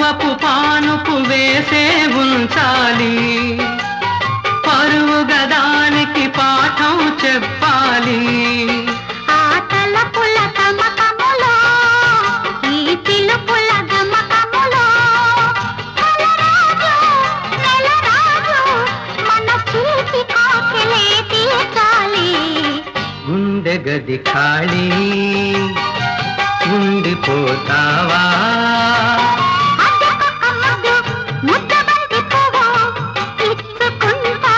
పరువపు పానుపు వేసే ఉంచాలి పరువు గదానికి పాఠం చెప్పాలి ఆ తలపుల తమకములో ఈ పిలుపుల గమకములో కలరాజు నెలరాజు మన చూసి కాకెలే తీర్చాలి గుండె గది ఖాళీ ఉండిపోతావా అద్దెకొక ముద్దు ముద్దబంతి పువ్వు ఇచ్చుకుంటా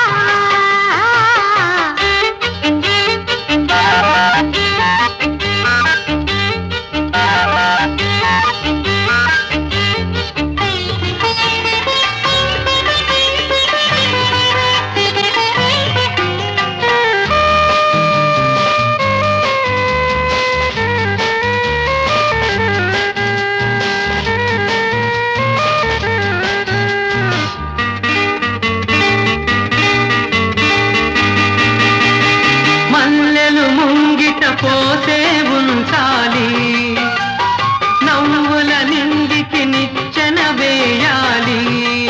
మల్లెలు ముంగిట పోసే ఉంచాలి నవ్వుల నిందికి నిచ్చెన వేయాలి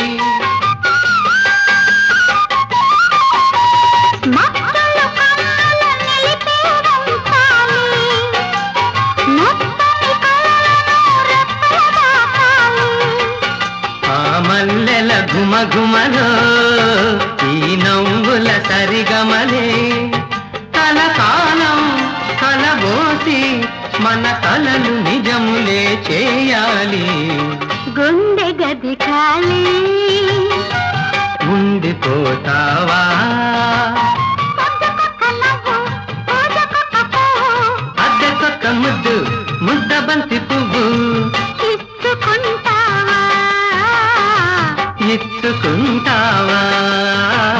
మక్కలు కన్నుల నిలిపే ఉంచాలి మొత్తని కలలను రెప్పల దాచాలి ఆ మల్లెల ఘుమఘుమలో ఈ నవ్వుల సరిగమలే కలకాలం కలబోసి మన కలలు నిజములే చేయాలి గుండె గది ఖాళీ ఉండిపోతావా పొద్దుకొక నవ్వు పూజకొక పువ్వు అద్దెకొక్క ముద్దు ముద్ద బంతి పువ్వు ఇచ్చుకుంటావా ఇచ్చుకుంటావా